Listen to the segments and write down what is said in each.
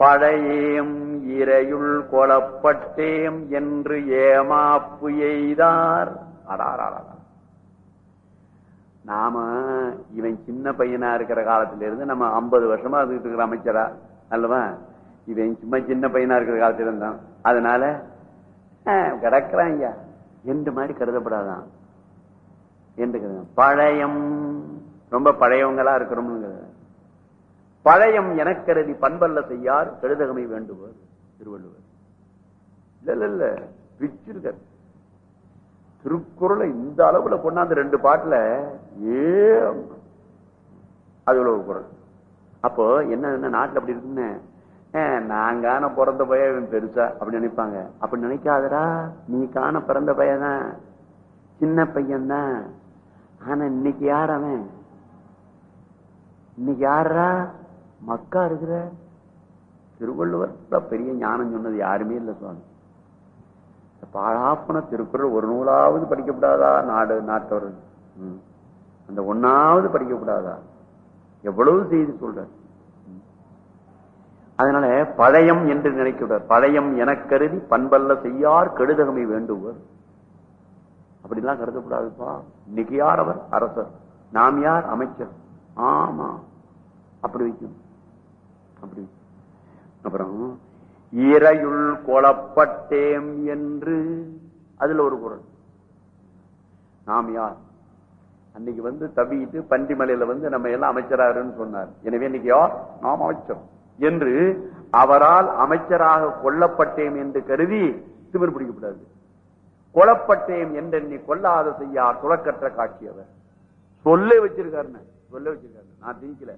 பழையேம் இரையுள் கொலப்பட்டேம் என்று ஏமாப்பு எய்தார் அடாராடா நாம இவன் சின்ன பையனா இருக்கிற காலத்துல இருந்து நம்ம ஐம்பது வருஷமா இருந்துட்டு இருக்கிற அமைச்சரா அல்லவா இவன் சும்மா சின்ன பையனா இருக்கிற காலத்துல இருந்தான் அதனால ஆஹ், கிடக்குறான் ஐயா என்று மாதிரி கருதப்படாதான் என்று கருத பழையம் ரொம்ப பழையவங்களா இருக்கிறோம்னு பழையம் எனக்கருதி பண்பல்ல செய்யார் கெடுதகமை வேண்டுவர் திருவள்ளுவர் இல்ல இல்ல இல்ல பிச்சிருக்கார் திருக்குறளை இந்த அளவுல கொண்டாந்து ரெண்டு பாட்டுல ஏ அது ஒரு குரல் அப்போ என்ன என்ன நாட்டுல அப்படி இருக்குன்னு அஹ், நான் காண பிறந்த பையன் இவன் பெருசா அப்படி நினைப்பாங்க அப்படி நினைக்காதடா நீ காண பிறந்த பையன் சின்ன பையன் தான் ஆனா இன்னைக்கு யார் அவன் இன்னைக்கு யாரா மக்கா இருக்கிற திருவள்ளுவர் தான் பெரிய ஞானம் சொன்னது யாருமே இல்லை சுவாமி பாழாப்பன திருக்குறள் ஒரு நூலாவது படிக்கப்படாதா நாடு நாட்டவர்கள் ம். அந்த ஒன்னாவது படிக்கப்படாதா எவ்வளவு செய்தி சொல்ற ம். அதனால பழையம் என்று நினைக்கிறார் பழையம் எனக் கருதி பண்பல்ல செய்யார் கெடுதகமை வேண்டுவர் அப்படிலாம் கருதப்படாதுப்பா இன்னைக்கு யார் அவர் அரசர் நாம் யார் அமைச்சர் ஆமா அப்படி வைக்கும் அப்படி வைக்கும். அப்புறம் இரையுள் கொலப்பட்டேம் என்று அதுல ஒரு குரல் நாம் யார் அன்னைக்கு வந்து தவிட்டு பண்டிமலையில வந்து நம்ம எல்லாம் அமைச்சராருன்னு சொன்னார் எனவே இன்னைக்கு யார் நாம் அமைச்சர் என்று அவரால் அமைச்சராக கொல்லப்பட்டேன் என்று கருதி திமிர் பிடிக்கப்படாது கொலப்பட்டேன் என்றெண்ணி கொல்லாத செய்யார் துறக்கற்ற காட்சி அவர் சொல்ல வச்சிருக்காருன்னு சொல்ல வச்சிருக்காரு நான் திணிக்கல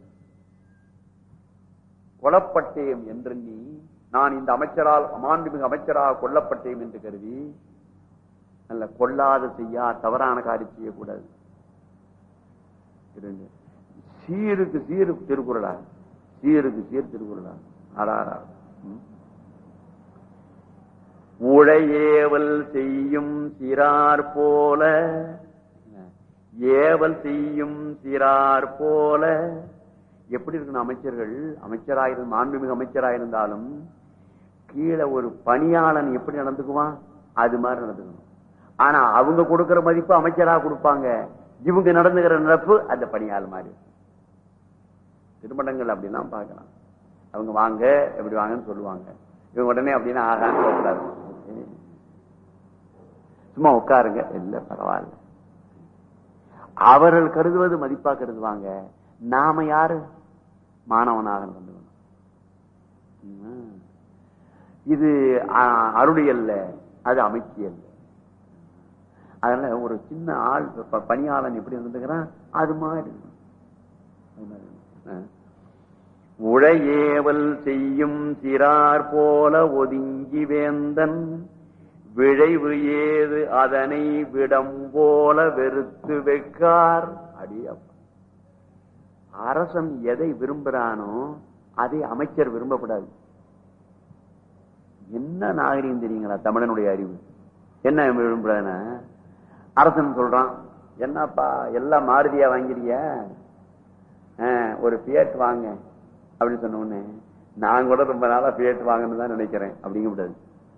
கொலப்பட்டேன் என்றெண்ணி நான் இந்த அமைச்சரால் மாண்புமிகு அமைச்சராக கொல்லப்பட்டேன் என்று கருதி அல்ல கொல்லாத செய்யா தவறான காரியம் செய்யக்கூடாது இரண்டு. சீருக்கு சீரு திருக்குறளா சீருக்கு சீர் திருக்குறளா ஆறாரா உழையேவல் செய்யும் சிறார் போல ஏவல் செய்யும் சிறார் போல எப்படி இருக்கணும் அமைச்சர்கள் அமைச்சராயிருந்து மாண்புமிகு அமைச்சராயிருந்தாலும் கீழே ஒரு பணியாளன் எப்படி நடந்துக்குவான் அது மாதிரி நடந்துக்கணும் ஆனா அவங்க கொடுக்கிற மதிப்பு அமைச்சரா கொடுப்பாங்க இவங்க நடந்துக்கிற நடப்பு அந்த பணியாள் மாதிரி திருமணங்கள் அப்படிலாம் பார்க்கலாம் அவங்க வாங்க எப்படி வாங்கன்னு சொல்லுவாங்க இவங்க உடனே அப்படின்னா ஆகான்னு சொல்லக்கூடாது சும்மா உட்காருங்க இல்ல பரவாயில்ல அவர்கள் கருதுவது மதிப்பா கருதுவாங்க நாம யாரு மாணவனாக நடந்துக்கணும் ம். இது அ- அருளியல்ல அது அமைச்சியல்ல அதனால ஒரு சின்ன ஆள் ப- பணியாளன் எப்படி இருந்துக்கிறான் அது மாதிரி இருக்கணும். அது மாதிரி இருக்கணும். ஆ. உழையேவல் செய்யும் சிறார் போல ஒதுங்கி வேந்தன் விழைவு ஏது அதனை விடம் போல வெறுத்து வைக்கார் அடியப்பா அரசன் எதை விரும்புறானோ அதை அமைச்சர் விரும்பப்படாது என்ன நாகரிகம் தெரியுங்களா தமிழனுடைய அறிவு என்ன விரும்புறானா அரசன் சொல்றான் என்னப்பா எல்லாம் மாருதியா வாங்கிறிய ஒரு பியட் வாங்க அப்படின்னு சொன்ன உடனே நான் கூட ரொம்ப நாளா பியட் வாங்கன்னு தான் நினைக்கிறேன் அப்படிங்க கூடாது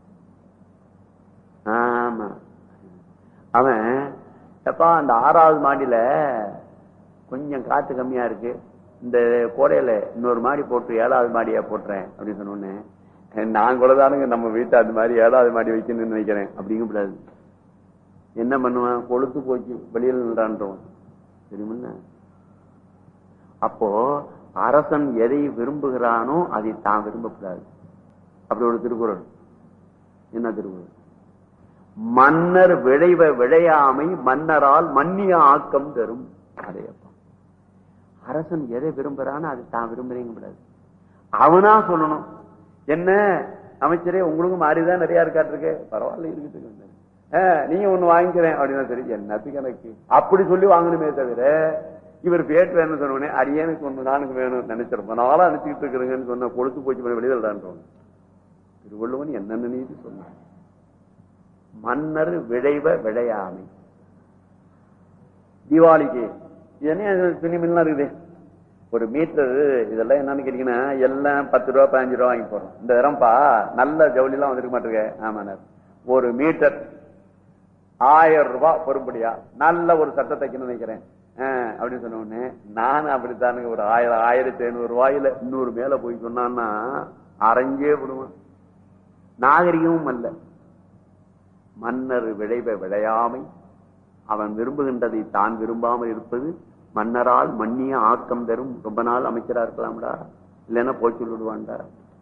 ஆமா அவன் எப்பா அந்த ஆறாவது மாடியில கொஞ்சம் காத்து கம்மியா இருக்கு இந்த கோடையில இன்னொரு மாடி போட்டு ஏழாவது மாடியா போட்டுறேன் அப்படின்னு சொன்ன உடனே நான் கூட தானுங்க நம்ம வீட்டை அது மாதிரி ஏழாவது மாடி வைக்கணும்னு நினைக்கிறேன் அப்படிங்க கூடாது என்ன பண்ணுவான் கொளுத்து போச்சு வெளியில் நின்றான்றவன் தெரியுமில்ல அப்போ அரசன் எதை விரும்புகிறானோ அதை தான் விரும்பக்கூடாது அப்படி ஒரு திருக்குறள் என்ன திருக்குறள் மன்னர் விளைவ விளையாமை மன்னரால் மன்னிய ஆக்கம் தரும் அடையப்பா அரசன் எதை விரும்புறானோ அதை தான் விரும்புறீங்க கூடாது அவனா சொல்லணும் என்ன அமைச்சரே உங்களுக்கும் மாறிதான் நிறைய இருக்காட்டிருக்கு பரவாயில்ல இருக்குது ஆஹ், நீங்க ஒண்ணு வாங்கிக்கிறேன் அப்படின்னா சரி என்னத்துக்கு எனக்கு அப்படி சொல்லி வாங்கணுமே தவிர இவர் பேட்டு வேணும்னு சொன்னோடனே அடியனுக்கு ஒண்ணு நானுக்கு வேணும் நினைச்சிருப்போம் நாளா நினைச்சுக்கிட்டு இருக்கிறேங்கன்னு சொன்ன கொழுத்து போச்சு வெளியில்டான்றோம் திருவள்ளுவன் என்னென்ன நீதி சொன்னான் மன்னர் விளைவ விளையாமை தீபாவளிக்கு இது என்ன துணிமில்லாம் இருக்குது ஒரு மீட்டர் இதெல்லாம் என்னன்னு கேட்டீங்கன்னா எல்லாம் பத்து ரூபா பதினஞ்சு ரூபா வாங்கி போறோம் இந்த தரம்பா நல்ல ஜவுளி எல்லாம் வந்திருக்க மாட்டிருக்க ஆமாண்ணா ஒரு மீட்டர் ஆயிரம் ரூபாய் பொறுப்படியா நல்ல ஒரு சட்டை தைக்கணும்னு நினைக்கிறேன் ஆஹ் அப்படின்னு சொன்ன உடனே நானும் அப்படித்தானுங்க ஒரு ஆயிரம் ஆயிரத்தி ஐநூறு ரூபாயில இன்னொரு மேல போய் சொன்னான்னா அரைஞ்சே விடுவான் நாகரிகமும் அல்ல மன்னர் விளைவை விளையாமை அவன் விரும்புகின்றதை தான் விரும்பாமல் இருப்பது மன்னரால் மன்னிய ஆக்கம் தரும் ரொம்ப நாள் அமைச்சரா இருக்கலாம்டா இல்லைன்னா போய் சொல்லிடுவான்டா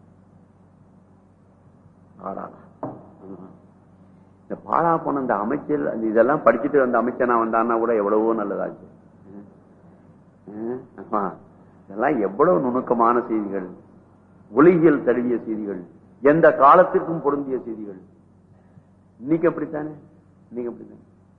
ஆடாடா ஆமா. இந்த பாழா போன இந்த அமைச்சர் அந்த இதெல்லாம் படிச்சுட்டு அந்த அமைச்சனா வந்தான்னா கூட எவ்வளவோ நல்லதாச்சு அஹ், ஆமா. இதெல்லாம் எவ்வளவு நுணுக்கமான செய்திகள் ஒளியியல் தழுவிய செய்திகள் எந்த காலத்திற்கும் பொருந்திய செய்திகள் இன்னைக்கு அப்படித்தானே இன்னைக்கு அப்படித்தானே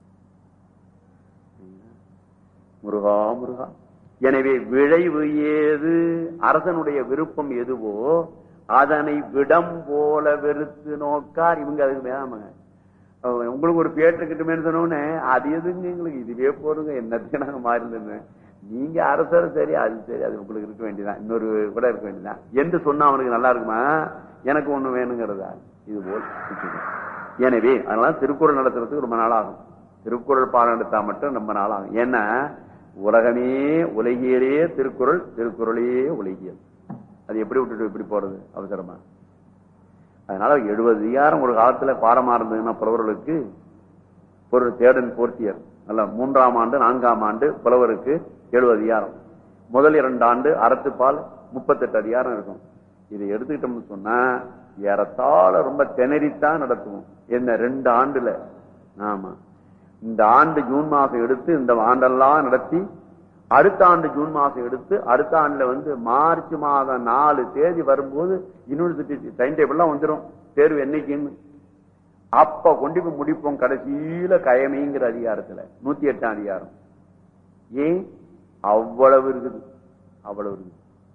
முருகா முருகா எனவே விளைவு ஏது அரசனுடைய விருப்பம் எதுவோ அதனை விடம் போல வெறுத்து நோக்கார் இவங்க அதுக்கு மேலாமங்க அஹ் உங்களுக்கு ஒரு பேட்டு கிட்டுமே சொன்னோடனே அது எதுங்க எங்களுக்கு இதுவே போடுங்க என்னத்தையும் நாங்க மாறிடுன்னு நீங்க அரசர் சரி அது சரி அது உங்களுக்கு இருக்க வேண்டியதான் இன்னொரு கூட இருக்க வேண்டியதான் என்று சொன்னா அவனுக்கு நல்லா இருக்குமா எனக்கு ஒண்ணு வேணுங்கிறதா இது போல் இருக்குது. எனவே அதனால திருக்குறள் நடத்துறதுக்கு ரொம்ப நாள் ஆகும் திருக்குறள் பாடம் எடுத்தா மட்டும் ரொம்ப நாள் ஆகும் ஏன்னா உலகமே உலகியலே திருக்குறள் திருக்குறளே உலகியல் அது எப்படி விட்டுட்டு எப்படி போறது அவசரமா அதனால எழுபது அதிகாரம் ஒரு காலத்துல பாடமா இருந்ததுன்னா புலவர்களுக்கு ஒரு தேடன் போர்த்தியர் அல்ல மூன்றாம் ஆண்டு நான்காம் ஆண்டு புலவருக்கு எழுபது அதிகாரம் முதல் இரண்டு ஆண்டு அறத்துப்பால் முப்பத்தெட்டு அதிகாரம் இருக்கும் இதை எடுத்துக்கிட்டோம்னு சொன்னா ஏறத்தாழ ரொம்ப திணறித்தான் நடத்துவோம் என்ன ரெண்டு ஆண்டுல ஆமா இந்த ஆண்டு ஜூன் மாசம் எடுத்து இந்த ஆண்டெல்லாம் நடத்தி அடுத்த ஆண்டு ஜூன் மாசம் எடுத்து அடுத்த ஆண்டுல வந்து மார்ச் மாதம் நாலு தேதி வரும்போது யூனிவர்சிட்டி டைம் டேபிள்லாம் வந்துடும் தேர்வு என்னைக்குன்னு அப்ப கொண்டு போய் முடிப்போம் கடைசியில கயமைங்கிற அதிகாரத்துல நூத்தி எட்டாம் அதிகாரம் ஏன் அவ்வளவு இருக்குது அவ்வளவு இருக்குது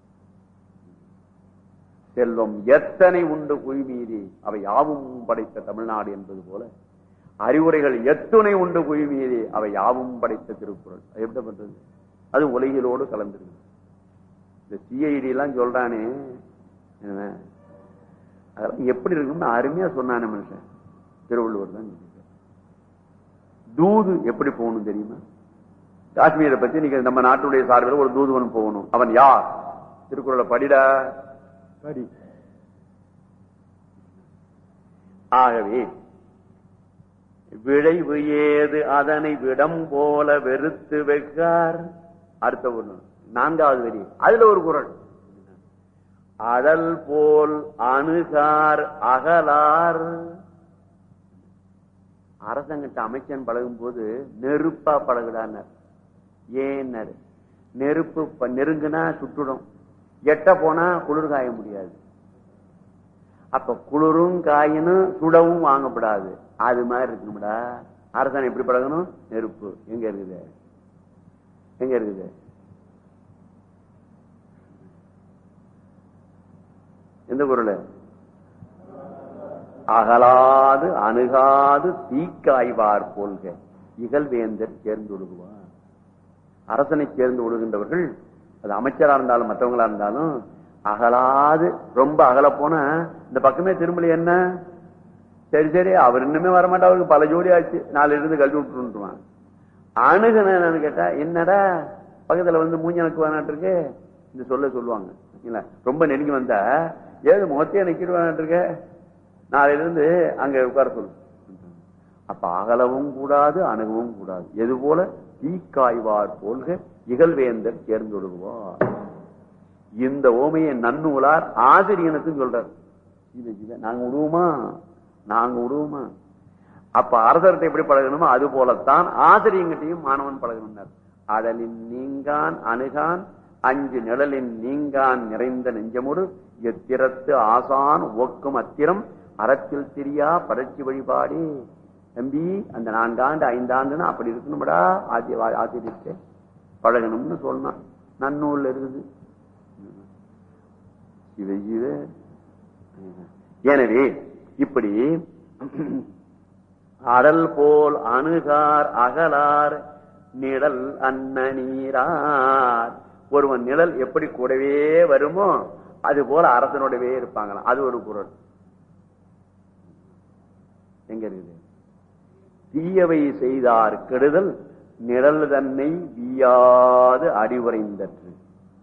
செல்வம் எத்தனை உண்டு குய்மீதி அவை யாவும் படைத்த தமிழ்நாடு என்பது போல அறிவுரைகள் எத்துணை உண்டு குய்மீதி அவை யாவும் படைத்த திருக்குறள் அது எப்படி பண்றது அது உலகிலோடு கலந்துருக்கு இந்த சிஐடி எல்லாம் சொல்றானே என்ன? அதெல்லாம் எப்படி இருக்கும்னு அருமையா சொன்னானே மனுஷன் திருவள்ளுவர் தான் சொல்லியிருக்கார். தூது எப்படி போகணும் தெரியுமா காஷ்மீரை பத்தி நீங்க நம்ம நாட்டுடைய சார்பில் ஒரு தூதுவன் போகணும் அவன் யார் திருக்குறளை படிடா படி ஆகவே விளைவு ஏது அதனை விடம் போல வெறுத்து வைக்கார் அடுத்த ஒண்ணு நான்காவது வரி அதுல ஒரு குரல் அடல் போல் அணுகார் அகலார் அரசங்கிட்ட அமைச்சன் பழகும் போது நெருப்பா பழகுடான்னார் ஏன்னாரு நெருப்பு ப- நெருங்குனா சுட்டுடும் எட்ட போனா குளிர் காய முடியாது அப்ப குளிரும் காயினும் சுடவும் வாங்கப்படாது அது மாதிரி இருக்கணும்டா அரசன் எப்படி பழகணும் நெருப்பு எங்க இருக்குது எங்க இருக்குது எந்த குரல் அகலாது அணுகாது தீக்காய்வார் போல்க இகழ்வேந்தர் சேர்ந்து ஒழுகுவார் அரசனை சேர்ந்து ஒழுகின்றவர்கள் அது அமைச்சரா இருந்தாலும் மற்றவங்களா இருந்தாலும் அகலாது ரொம்ப அகல போனா இந்த பக்கமே திரும்பல என்ன சரி சரி அவர் இன்னுமே வரமாட்டா அவருக்கு பல ஜோடி ஆச்சு நாலு இருந்து கல்வி விட்டுருவான் அணுகுன என்னன்னு கேட்டா என்னடா பக்கத்துல வந்து மூஞ்சனக்கு வேணாட்டிருக்கு இந்த சொல்ல சொல்லுவாங்க இல்ல ரொம்ப நெருங்கி வந்தா ஏது முகத்தையே நிக்கிட்டு வேணாட்டிருக்க நாளையில இருந்து அங்க உட்கார சொல்லு அப்ப அகலவும் கூடாது அணுகவும் கூடாது எது போல தீக்காய்வார் போல்க இகழ்வேந்தர் சேர்ந்து விடுவார் இந்த ஓமையை நன்னூலார் ஆசிரியனுக்கும் சொல்றார் இது இது நாங்க விடுவோமா நாங்க விடுவோமா அப்ப அரசர்கிட்ட எப்படி பழகணுமோ அது போலத்தான் ஆசிரியங்கிட்டையும் மாணவன் பழகணும்னார் அடலின் நீங்கான் அணுகான் அஞ்சு நிழலின் நீங்கான் நிறைந்த நெஞ்சமுடு எத்திரத்து ஆசான் ஒக்கும் அத்திரம் அறத்தில் திரியா பரட்சி வழிபாடே தம்பி அந்த நான்காண்டு ஐந்தாண்டுன்னு அப்படி இருக்கணும்டா ஆசிய ஆசிரியர்கிட்ட பழகணும்னு சொன்னான் நன்னூல்ல இருக்குது சிவ சிவ எனவே இப்படி அடல் போல் அணுகார் அகலார் நிழல் அன்ன நீரார் ஒருவன் நிழல் எப்படி கூடவே வருமோ அது போல அரசனோடவே இருப்பாங்களாம் அது ஒரு குரல் எங்க இருக்குது தீயவை செய்தார் கெடுதல் நிழல் தன்னை வீயாது அடிவுரைந்தற்று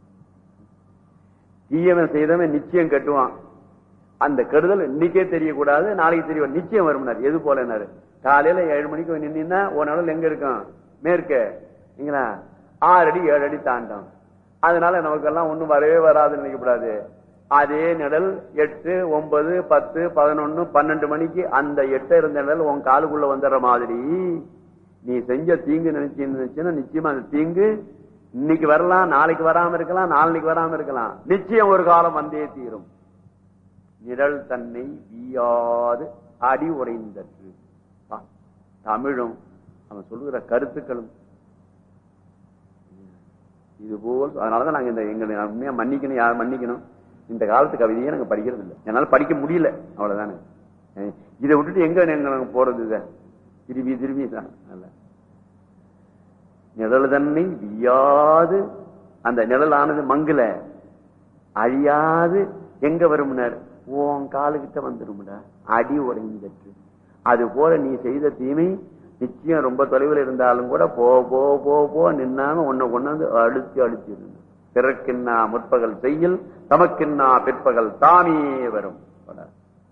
தீயவன் செய்தவன் நிச்சயம் கட்டுவான் அந்த கெடுதல் இன்னைக்கே தெரியக்கூடாது நாளைக்கு தெரிய நிச்சயம் வரும்னாரு எது போலனாரு காலையில ஏழு மணிக்கு நின்னா ஒரு நாள் எங்க இருக்கும் மேற்க நீங்களா ஆறு அடி ஏழு அடி தாண்டம் அதனால நமக்கெல்லாம் ஒண்ணும் வரவே வராதுன்னு நினைக்கக்கூடாது அதே நிழல் எட்டு ஒன்பது பத்து பதினொன்னு பன்னெண்டு மணிக்கு அந்த எட்டு இருந்த நிழல் உன் காலுக்குள்ள வந்துடுற மாதிரி நீ செஞ்ச தீங்கு நினைச்சுன்னா நிச்சயமா அந்த தீங்கு இன்னைக்கு வரலாம் நாளைக்கு வராம இருக்கலாம் நாளைக்கு வராம இருக்கலாம் நிச்சயம் ஒரு காலம் வந்தே தீரும் நிழல் தன்னை வீயாது அடி உறைந்தற்று பா, தமிழும் அவன் சொல்லுகிற கருத்துக்களும் இது போல் அதனாலதான் நாங்க இந்த எங்களை உண்மையா மன்னிக்கணும் யார் மன்னிக்கணும் இந்த காலத்து கவிதையை நாங்க படிக்கிறது இல்லை என்னால படிக்க முடியல அவ்வளவுதானே அஹ் இதை விட்டுட்டு எங்க நாங்க நாங்க போறது இத திரும்பி திரும்பி தான் அல்ல நிழல் தன்னை வியாது அந்த நிழலானது மங்குல அழியாது எங்க வரும்னார் உன் காலுகிட்ட வந்துரும்டா அடி உடைந்தற்று அது போல நீ செய்த தீமை நிச்சயம் ரொம்ப தொலைவில் இருந்தாலும் கூட போ போ போ போ நின்னாம உன்னை கொண்டாந்து அழுத்தி அழுத்தி பிறக்கின்னா முற்பகல் செய்யில் தமக்கின்னா பிற்பகல் தாமே வரும் சொன்னார்.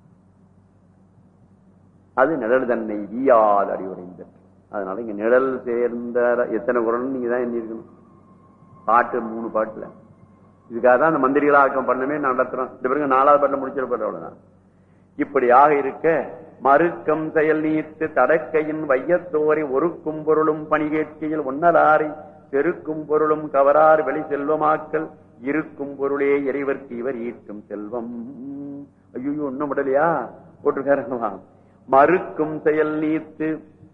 அது நிழல் தன்னை வீயாது அடி உடைந்தற்று அதனால இங்க நிழல் சேர்ந்த எத்தனை குரல் நீங்க தான் எண்ணி இருக்கணும் பாட்டு மூணு பாட்டுல இதுக்காக தான் அந்த மந்திரிகளாக்கம் பண்ணமே நடத்துறோம் இந்த பிறகு நாலாவது பாட்டில் முடிச்சிருப்பாரு அவ்வளவுதான் இப்படியாக இருக்க மறுக்கம் செயல் நீத்து தடக்கையின் வையத்தோரை ஒருக்கும் பொருளும் பணி கேட்கையில் ஒன்னலாரை பெருக்கும் பொருளும் கவரார் வெளி செல்வமாக்கல் இருக்கும் பொருளே இறைவர்க்கு இவர் ஈட்டும் செல்வம் ஐயோ ஒண்ணும் விடலையா போட்டிருக்காருங்களா மறுக்கும் செயல் நீத்து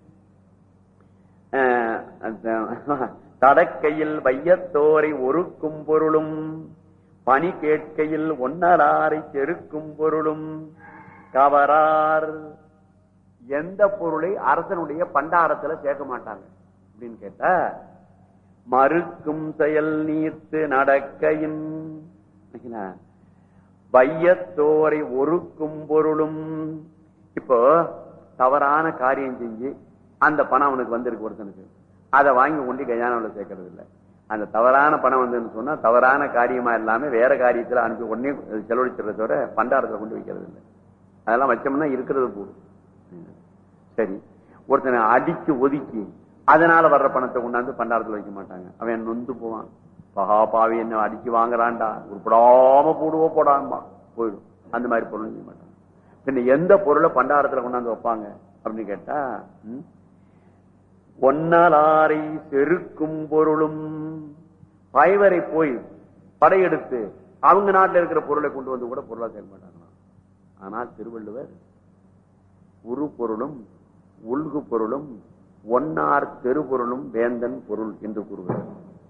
அஹ், அந்த- தடக்கையில் வையத்தோரை ஒருக்கும் பொருளும் பணி கேட்கையில் ஒன்னராரை செருக்கும் பொருளும் கவரார் எந்த பொருளை அரசனுடைய பண்டாரத்துல சேர்க்க மாட்டாங்க அப்படின்னு கேட்டா மறுக்கும் செயல் நீத்து நடக்கையின் சரிங்களா? வையத்தோரை ஒருக்கும் பொருளும் இப்போ தவறான காரியம் செஞ்சு அந்த பணம் அவனுக்கு வந்திருக்கு ஒருத்தனுக்கு அதை வாங்கி கொண்டு கஜானாவில் சேர்க்கறது இல்லை அந்த தவறான பணம் வந்துன்னு சொன்னா தவறான காரியமா இல்லாம வேற காரியத்துல அனுப்பி உடனே செலவழிச்சிடறத தவிர பண்டாரத்துல கொண்டு வைக்கிறது இல்லை அதெல்லாம் வச்சோம்னா இருக்கிறது போடும் சரி ஒருத்தனை அடிச்சு ஒதுக்கி அதனால வர்ற பணத்தை கொண்டாந்து பண்டாரத்துல வைக்க மாட்டாங்க அவன் நொந்து போவான் பகா பாவி என்ன அடிச்சு வாங்குறான்டா உருப்படாம போடுவோ போடாமா போயிடும் அந்த மாதிரி பொருள் செய்ய மாட்டாங்க பின்ன எந்த பொருளை பண்டாரத்துல கொண்டாந்து வைப்பாங்க அப்படின்னு கேட்டா ம், ஒன்னலாரை செருக்கும் பொருளும் பைவரை போய் படையெடுத்து அவங்க நாட்டுல இருக்கிற பொருளை கொண்டு வந்து கூட பொருளா சேர்க்க மாட்டாங்களாம் ஆனால் திருவள்ளுவர் உரு பொருளும் உள்கு பொருளும் ஒன்னார் தெருபொருளும் வேந்தன் பொருள் என்று கூறுகிறார்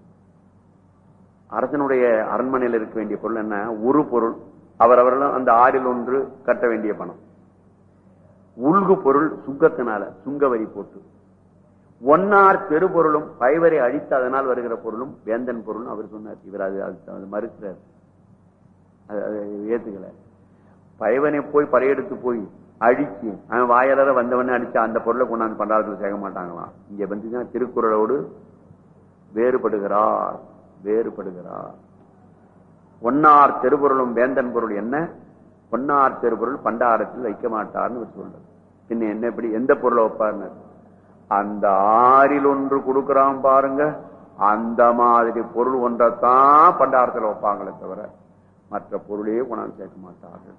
அரசனுடைய அரண்மனையில் இருக்க வேண்டிய பொருள் என்ன உரு பொருள் அவரவர்களும் அந்த ஆறில் ஒன்று கட்ட வேண்டிய பணம் உள்கு பொருள் சுங்கத்தினால சுங்க வரி போட்டு ஒன்னார் பெருபொருளும் பைவரை அழித்து அதனால் வருகிற பொருளும் வேந்தன் பொருளும் அவர் சொன்னார் இவர் அது அது- அது மறுக்கிறார் அது அது ஏத்துக்கல பைவனை போய் படையெடுத்து போய் அழிச்சு அவன் வாயலற வந்தவனே அடிச்சு அந்த பொருளை கொண்டாந்து பண்டாரத்தில் சேர்க்க மாட்டாங்களாம் இங்க வந்து திருக்குறளோடு வேறுபடுகிறார் வேறுபடுகிறார் ஒன்னார் தெருபொருளும் வேந்தன் பொருள் என்ன பொன்னார் தெருபொருள் பண்டாரத்தில் வைக்க மாட்டார்னு இவர் சொல்றார் பின்ன என்ன இப்படி எந்த பொருளை வைப்பார்னு அந்த ஆறில் ஒன்று கொடுக்கறான் பாருங்க அந்த மாதிரி பொருள் ஒன்றைத்தான் பண்டாரத்தில் வைப்பாங்களே தவிர மற்ற பொருளையே கொண்டாந்து சேர்க்க மாட்டார்கள்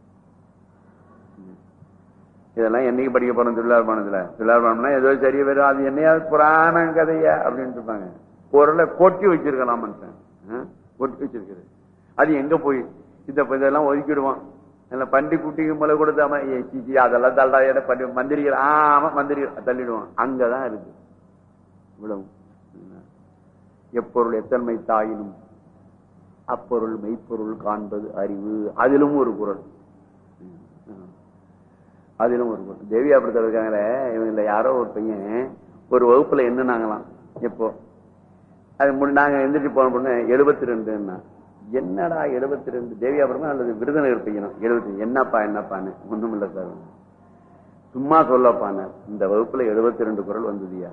இதெல்லாம் என்னைக்கு படிக்க போறோம் திருவிழாபானத்துல திருவிழாபானம்னா ஏதோ சரி வரும் அது என்னையாவது புராண கதையா அப்படின்னு இருப்பாங்க பொருளை கொட்டி வச்சிருக்கலாம் மனுஷன் ஆ? கொட்டி வச்சிருக்கிறது அது எங்க போய் இந்த இதெல்லாம் ஒதுக்கிடுவான் இல்ல பண்டி குட்டிக்கு மேல கொடுத்தாம ஏ, சீ, சீ, அதெல்லாம் தள்ளா இட பண்டி மந்திரிகள் ஆமா மந்திரிகள் தள்ளிடுவான் அங்கதான் இருக்கு இவ்வளவு எப்பொருள் எத்தன்மை தாயினும் அப்பொருள் மெய்ப்பொருள் காண்பது அறிவு அதிலும் ஒரு குரல் அதிலும் ஒரு குரல் தேவி அப்படித்தான் இருக்காங்களே இவங்கள யாரோ ஒரு பையன் ஒரு வகுப்புல என்னன்னாங்களாம் எப்போ அது முடி- நாங்க எந்திரிச்சு போன பொண்ணு எழுபத்தி ரெண்டுன்னா என்னடா எழுபத்தி ரெண்டு தேவியாபுரமா அல்லது விருதுநகர் பையனும் எழுபத்தி என்னப்பா என்னப்பான்னு ஒண்ணும் இல்ல சார் சும்மா சொல்லப்பான இந்த வகுப்புல எழுபத்தி ரெண்டு குரல் வந்ததுயா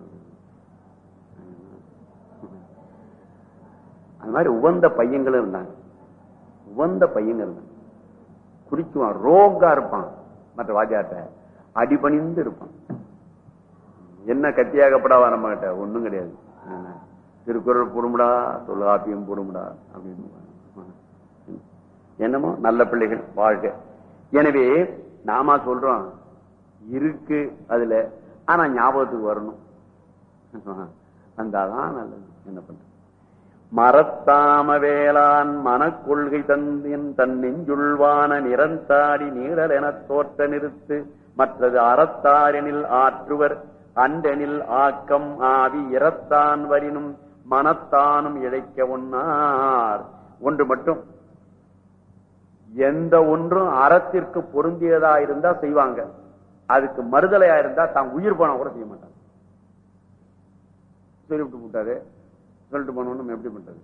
அந்த மாதிரி உவந்த பையங்களும் இருந்தாங்க உவந்த பையங்க இருந்தாங்க குறிக்குவான் ரோங்கா இருப்பான் மற்ற வாத்தியாட்ட அடிபணிந்து இருப்பான் என்ன கத்தியாகப்படாவா நம்ம கிட்ட ஒண்ணும் கிடையாது ஆ. திருக்குறள் பொறுமுடா தொல்காப்பியம் பொறுமுடா அப்படின்னு என்னமோ நல்ல பிள்ளைகள் வாழ்க எனவே நாம சொல்றோம் இருக்கு அதுல ஆனா ஞாபகத்துக்கு வரணும் வந்தாதான் நல்லது என்ன பண்ற மரத்தாம வேளாண் மனக்கொள்கை தந்தின் தன் நெஞ்சுள்வான நிறந்தாடி நீடல் எனத் தோற்ற நிறுத்து மற்றது அறத்தாரெனில் ஆற்றுவர் அண்டெனில் ஆக்கம் ஆவி இறத்தான் வரினும் மனத்தானும் இழைக்க ஒன்னார் ஒன்று மட்டும் எந்த ஒன்றும் அறத்திற்கு பொருந்தியதா இருந்தா செய்வாங்க அதுக்கு மறுதலையா இருந்தா தான் உயிர் போனா கூட செய்ய மாட்டாங்க சொல்லிவிட்டு போட்டாரு சொல்லிட்டு போனோம் நம்ம எப்படி பண்றது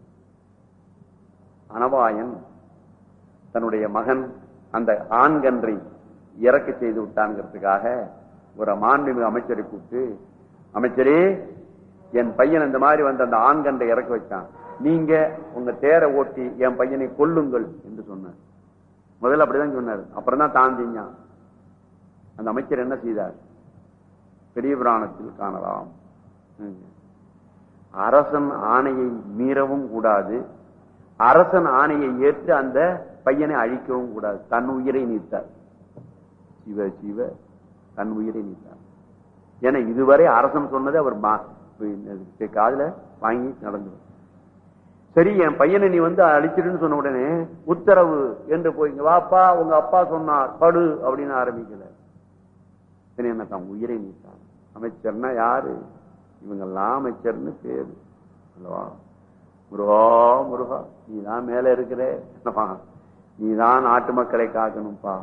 அனவாயன் தன்னுடைய மகன் அந்த ஆண்கன்றை இறக்க செய்து விட்டாங்கிறதுக்காக ஒரு மாண்புமிகு அமைச்சரை கூப்பிட்டு அமைச்சரே என் பையன் இந்த மாதிரி வந்து அந்த ஆண்கன்றை இறக்க வச்சான் நீங்க உங்க தேரை ஓட்டி என் பையனை கொல்லுங்கள் என்று சொன்னார் முதல்ல அப்படிதான் சொன்னார் அப்புறம் தான் தான் செஞ்சான் அந்த அமைச்சர் என்ன செய்தார் பெரிய புராணத்தில் காணலாம் ம். அரசன் ஆணையை மீறவும் கூடாது அரசன் ஆணையை ஏற்று அந்த பையனை அழிக்கவும் கூடாது தன் உயிரை நீத்தார் சிவ சிவ தன் உயிரை நீத்தார் ஏன்னா இதுவரை அரசன் சொன்னதை அவர் மா- காதுல வாங்கி நடந்து சரி என் பையனை நீ வந்து அழிச்சிடுன்னு சொன்ன உடனே உத்தரவு என்று போய் இங்க வாப்பா உங்க அப்பா சொன்னார் படு அப்படின்னு ஆரம்பிக்கல சரி என்ன தான் உயிரை நீத்தான் அமைச்சர்னா யாரு இவங்கெல்லாம் அமைச்சர்னு பேரு அல்லவா முருகா முருகா நீதான் மேல இருக்கிற நீதான் நாட்டு மக்களை காக்கணும்ப்பா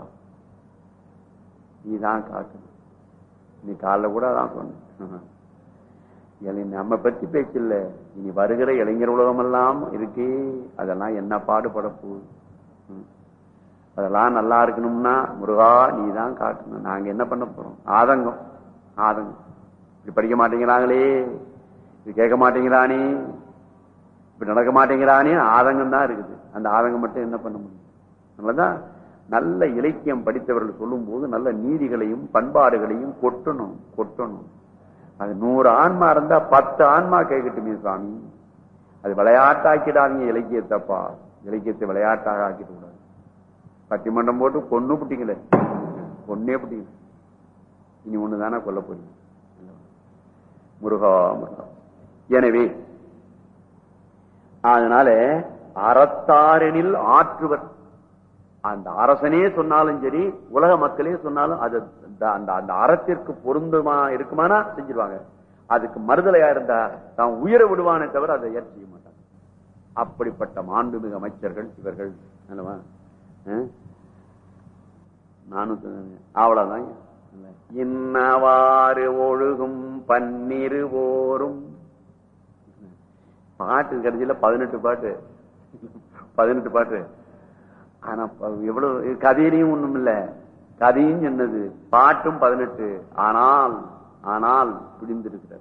நீதான் காக்கணும் நீ காலைல கூட அதான் சொன்ன இனி நம்ம பத்தி பேச்சில்ல இனி வருகிற இளைஞர் உலகம் எல்லாம் இருக்கே அதெல்லாம் என்ன பாடுபட போகுது ம். அதெல்லாம் நல்லா இருக்கணும்னா முருகா நீ தான் காட்டணும் நாங்க என்ன பண்ண போறோம் ஆதங்கம் ஆதங்கம் இப்படி படிக்க மாட்டேங்கிறாங்களே இது கேட்க மாட்டேங்கிறானே இப்படி நடக்க மாட்டேங்கிறானே ஆதங்கம் தான் இருக்குது அந்த ஆதங்கம் மட்டும் என்ன பண்ண முடியும் அதனாலதான் நல்ல இலக்கியம் படித்தவர்கள் சொல்லும் போது நல்ல நீதிகளையும் பண்பாடுகளையும் கொட்டணும் கொட்டணும் அது நூறு ஆன்மா இருந்தா பத்து ஆன்மா கேட்கட்டுமே சாமி அது விளையாட்டாக்கிடாதீங்க இலக்கியத்தப்பா இலக்கியத்தை விளையாட்டாக ஆக்கிட்டு கூடாது பட்டிமன்றம் போட்டு கொன்னு பிட்டிங்களே கொன்னே பிட்டிங்க இனி ஒண்ணுதானே கொல்ல போறீங்க முருகா முருகா எனவே அதனால அறத்தாரெனில் ஆற்றுவர் அந்த அரசனே சொன்னாலும் சரி உலக மக்களே சொன்னாலும் அது அந்த- அந்த அந்த அறத்திற்கு பொருந்துமா இருக்குமானா செஞ்சிருவாங்க அதுக்கு மறுதலையா இருந்தா தான் உயிரை விடுவானே தவிர அதை ஏற்ற செய்ய மாட்டாங்க அப்படிப்பட்ட மாண்புமிகு அமைச்சர்கள் இவர்கள் அல்லவா ஆ? நானும் சொன்னேன். அவ்வளவுதான் இன்னவாறு ஒழுகும் பன்னிரு ஓரும் பாட்டு கடைசியில பதினெட்டு பாட்டு பதினெட்டு பாட்டு ஆனா ப- எவ்வளவு கதையிலையும் ஒண்ணும் இல்ல கதையும் சொன்னது பாட்டும் பதினெட்டு ஆனால் ஆனால் பிடிந்திருக்கிறார்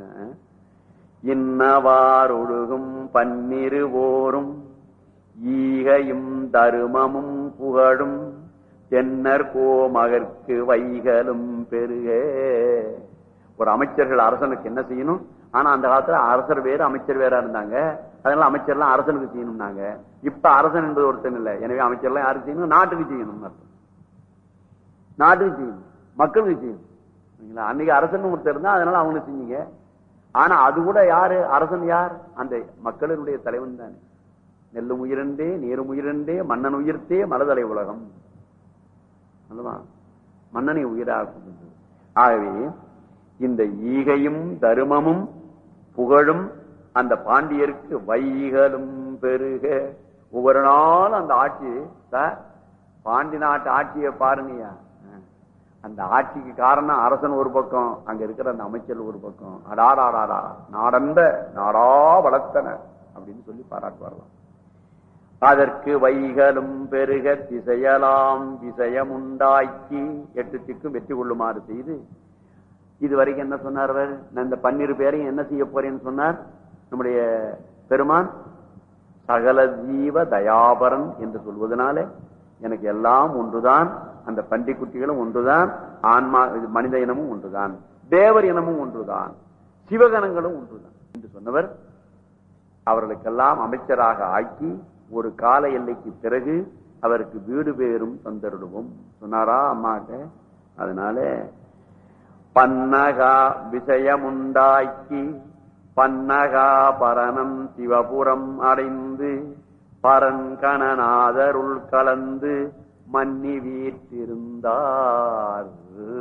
இன்னவார் ஒழுகும் பன்னிரு ஓரும் ஈகையும் தருமமும் புகழும் தென்னர் கோமகற்கு வைகளும் பெருக ஒரு அமைச்சர்கள் அரசனுக்கு என்ன செய்யணும் ஆனா அந்த காலத்துல அரசர் வேறு அமைச்சர் வேறா இருந்தாங்க அதனால அமைச்சர்லாம் அரசனுக்கு செய்யணும்னாங்க இப்ப அரசன் என்பது ஒருத்தன் இல்லை எனவே அமைச்சர்லாம் யாருக்கு செய்யணும் நாட்டுக்கு செய்யணும் அர்த்தம் நாட்டுக்கு செய்யணும் மக்களுக்கு செய்யணும் சரிங்களா? அன்னைக்கு அரசன் ஒருத்தர் இருந்தா அதனால அவங்களுக்கு செஞ்சீங்க ஆனா அது கூட யாரு அரசன் யார் அந்த மக்களினுடைய தலைவன் தானே நெல்லும் உயிரண்டே நீரும் உயிரண்டே மன்னன் உயிர்த்தே மலதலை உலகம் அல்லவா மன்னனை உயிராக்கும் ஆகவே இந்த ஈகையும் தருமமும் புகழும் அந்த பாண்டியருக்கு வைகளும் பெருக ஒவ்வொரு நாளும் அந்த ஆட்சி சார் பாண்டி நாட்டு ஆட்சியை பாருங்கய்யா அந்த ஆட்சிக்கு காரணம் அரசன் ஒரு பக்கம் அங்க இருக்கிற அந்த அமைச்சர் ஒரு பக்கம் அடாராடாரா நாடந்த நாடா வளர்த்தன அப்படின்னு சொல்லி பாராட்டுவார்களாம் அதற்கு வைகளும் பெருக திசையலாம் விஷயமுண்டாக்கி எட்டு திக்கும் வெற்றி கொள்ளுமாறு செய்து இதுவரைக்கும் என்ன சொன்னார் அவர் நான் இந்த பன்னிரு பேரையும் என்ன செய்ய போறேன்னு சொன்னார் நம்முடைய பெருமான் சகல ஜீவ தயாபரன் என்று சொல்வதனாலே எனக்கு எல்லாம் ஒன்றுதான் அந்த பன்றி குட்டிகளும் ஒன்றுதான் ஆன்மா இது மனித இனமும் ஒன்றுதான் தேவர் இனமும் ஒன்றுதான் சிவகணங்களும் ஒன்றுதான் என்று சொன்னவர் அவர்களுக்கெல்லாம் அமைச்சராக ஆக்கி ஒரு கால எல்லைக்கு பிறகு அவருக்கு வீடு பேரும் தந்தருடுவோம் சொன்னாரா அம்மாட்ட அதனால பன்னகா விஷயமுண்டாக்கி பன்னகா பரணம் சிவபுரம் அடைந்து பரன்கணநாதருள் கலந்து மன்னி வீற்றிருந்தார்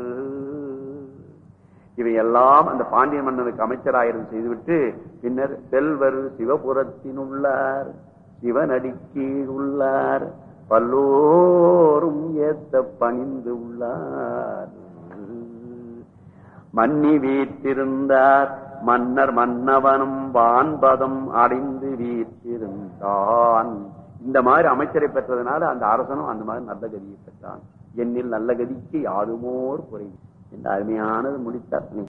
இவையெல்லாம் அந்த பாண்டிய மன்னனுக்கு அமைச்சராயிரம் செய்துவிட்டு பின்னர் செல்வர் சிவபுரத்தினுள்ளார் சிவனடிக்கீழ் உள்ளார் பல்லோரும் ஏத்த பணிந்து உள்ளார் மன்னி வீற்றிருந்தார் மன்னர் மன்னவனும் வான்பதம் அடைந்து வீற்றிருந்தான் இந்த மாதிரி அமைச்சரை பெற்றதுனால அந்த அரசனும் அந்த மாதிரி நல்ல கதியை பெற்றான் என்னில் நல்ல கதிக்கு யாருமோர் குறை இந்த அருமையானது முடித்தார்